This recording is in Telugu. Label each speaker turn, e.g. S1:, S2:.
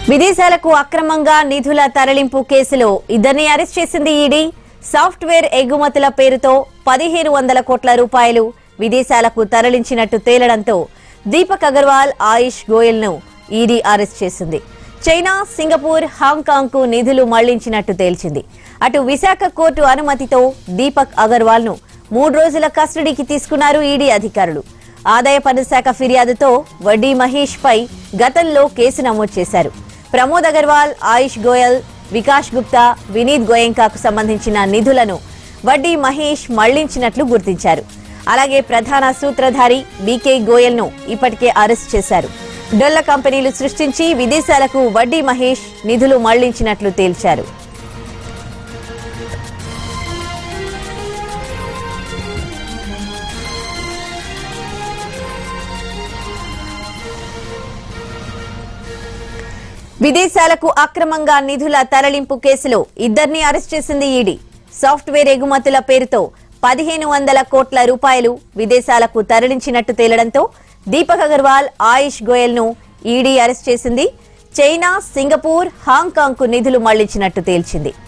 S1: విదేశాలకు అక్రమంగా నిధుల తరలింపు కేసులో ఇద్దరిని అరెస్ట్ చేసింది ఈడీ సాఫ్ట్వేర్ ఎగుమతుల పేరుతో పదిహేను వందల కోట్ల రూపాయలు విదేశాలకు తరలించినట్టు తేలడంతో దీపక్ అగర్వాల్ ఆయుష్ గోయల్ ను ఈడీ అరెస్ట్ చేసింది చైనా సింగపూర్ హాంకాంగ్ కు నిధులు మళ్లించినట్టు తేల్చింది అటు విశాఖ కోర్టు అనుమతితో దీపక్ అగర్వాల్ ను మూడు రోజుల కస్టడీకి తీసుకున్నారు ఈడీ అధికారులు ఆదాయ పన్ను శాఖ ఫిర్యాదుతో వడ్డీ మహేష్ పై గతంలో కేసు నమోదు చేశారు ప్రమోద్ అగర్వాల్ ఆయుష్ గోయల్ వికాస్ గుప్తా వినీత్ గోయంకాకు సంబంధించిన నిధులను వడ్డీ మహేష్ మళ్లించినట్లు గుర్తించారు అలాగే ప్రధాన సూత్రధారి బీకే గోయల్ ను ఇప్పటికే అరెస్ట్ చేశారు డొల్ల కంపెనీలు సృష్టించి విదేశాలకు వడ్డీ మహేష్ నిధులు మళ్లించినట్లు తేల్చారు విదేశాలకు అక్రమంగా నిధుల తరలింపు కేసులో ఇద్దరిని అరెస్ట్ చేసింది ఈడీ సాఫ్ట్వేర్ ఎగుమతుల పేరుతో పదిహేను వందల కోట్ల రూపాయలు విదేశాలకు తరలించినట్టు తేలడంతో దీపక్ అగర్వాల్ ఆయుష్ గోయల్ ను ఈడీ అరెస్ట్ చేసింది చైనా సింగపూర్ హాంకాంగ్ కు నిధులు మళ్లించినట్టు తేల్చింది